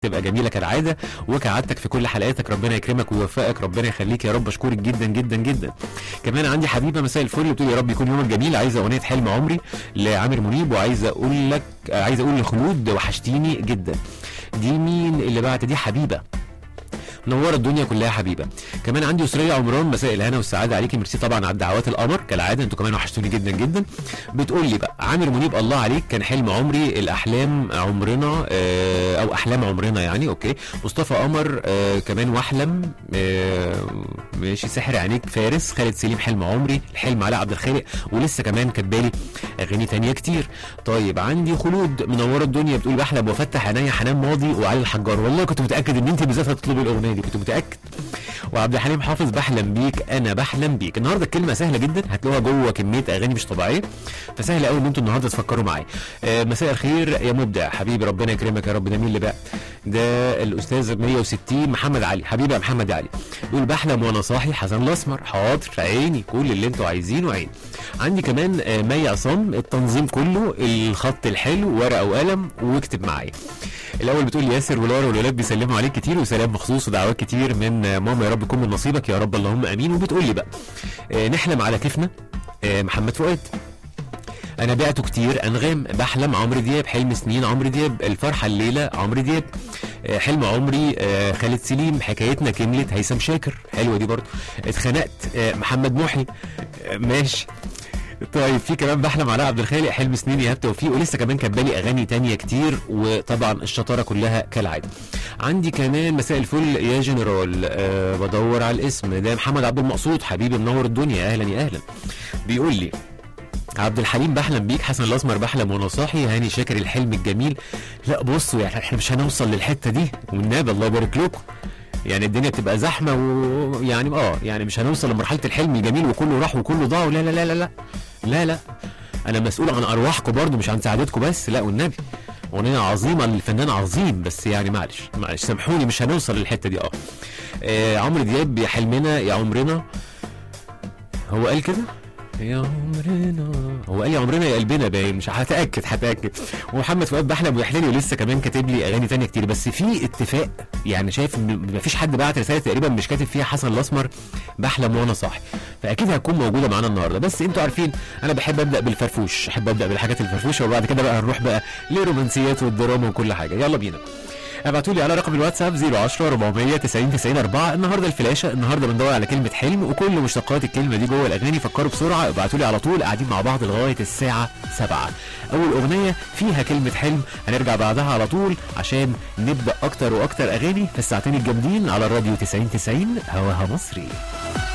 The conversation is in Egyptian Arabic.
تبقى جميله كالعاده وكعادتك في كل حلقاتك ربنا يكرمك ويوفقك ربنا يخليك يا رب اشكرك جدا جدا جدا كمان عندي حبيبه مساء الفل بتقول يا رب يكون يومك جميل عايزه اغنيه حلم عمري لعامر منيب وعايزه اقول لك عايزه اقول لخلود وحشتيني جدا دي مين اللي بعت دي حبيبه منوره الدنيا كلها يا حبيبه كمان عندي اسريه عمران مساء الهنا والسعاده عليكي ميرسي طبعا على دعوات القمر كالعاده انتوا كمان وحشتوني جدا جدا بتقول لي بقى عامر منيب الله عليك كان حلم عمري الاحلام عمرنا آه او احلام عمرنا يعني اوكي مصطفى قمر آه كمان واحلم آه ماشي سحر عينيك فارس خالد سليم حلم عمري الحلم علاء عبد الخالق ولسه كمان كاتبالي اغاني تانية كتير طيب عندي خلود منوره الدنيا بتقول بحلم وافتح عينيا حنان ماضي وعلي الحجار والله كنت متاكد ان انت بالذات هتطلبي الاغنيه دي كنت متاكد وعبد الحليم حافظ بحلم بيك انا بحلم بيك النهارده الكلمه سهله جدا هتلاقوها جوه كميه اغاني مش طبيعيه فسهل قوي ان انتوا النهارده تفكروا معايا آه مساء الخير يا مبدع حبيبي ربنا يكرمك يا رب ده مين اللي بقى ده الاستاذ 160 محمد علي حبيبي يا محمد علي يقول بحلم وانا صاحي حسن الاسمر حاضر عيني كل اللي انتوا عايزينه عيني عندي كمان آه مي عصام التنظيم كله الخط الحلو ورقه وقلم واكتب معايا الاول بتقول لي ياسر ولارا والولاد بيسلموا عليك كتير وسلام مخصوص ودعوات كتير من آه، ماما يا رب يكون من نصيبك يا رب اللهم امين وبتقول لي بقى آه نحلم على كيفنا آه محمد فؤاد انا بعته كتير انغام بحلم عمرو دياب حلم سنين عمرو دياب الفرحه الليله عمرو دياب آه، حلم عمري آه، خالد سليم حكايتنا كملت هيثم شاكر حلوه دي برضه اتخنقت آه، محمد محي آه، ماشي طيب في كمان بحلم علاء عبد الخالق حلم سنين ايهاب توفيق ولسه كمان كان بالي اغاني تانية كتير وطبعا الشطاره كلها كالعاده عندي كمان مساء الفل يا جنرال أه بدور على الاسم ده محمد عبد المقصود حبيبي منور الدنيا اهلا يا اهلا بيقول لي عبد الحليم بحلم بيك حسن الاسمر بحلم وانا صاحي هاني شاكر الحلم الجميل لا بصوا يعني احنا مش هنوصل للحته دي والنبي الله يبارك لكم يعني الدنيا بتبقى زحمه ويعني اه يعني مش هنوصل لمرحله الحلم الجميل وكله راح وكله ضاع لا لا لا لا لا لا لا انا مسؤول عن ارواحكم برضو مش عن سعادتكم بس لا والنبي اغنيه عظيمه للفنان عظيم بس يعني معلش معلش سامحوني مش هنوصل للحته دي اه, آه عمرو دياب يا حلمنا يا عمرنا هو قال كده يا عمرنا هو قال يا عمرنا يا قلبنا باين مش هتاكد هتاكد ومحمد فؤاد بحلم ويحللي ولسه كمان كاتب لي اغاني تانية كتير بس في اتفاق يعني شايف ان مفيش حد بعت رساله تقريبا مش كاتب فيها حسن الاسمر بحلم وانا صاحي فاكيد هتكون موجوده معانا النهارده بس انتوا عارفين انا بحب ابدا بالفرفوش احب ابدا بالحاجات الفرفوشه وبعد كده بقى هنروح بقى للرومانسيات والدراما وكل حاجه يلا بينا ابعتوا لي على رقم الواتساب 010 490 90 4 النهارده الفلاشه النهارده بندور على كلمه حلم وكل مشتقات الكلمه دي جوه الاغاني فكروا بسرعه ابعتوا لي على طول قاعدين مع بعض لغايه الساعه 7 اول اغنيه فيها كلمه حلم هنرجع بعدها على طول عشان نبدا اكتر واكتر اغاني في الساعتين الجامدين على الراديو 90 90 هواها مصري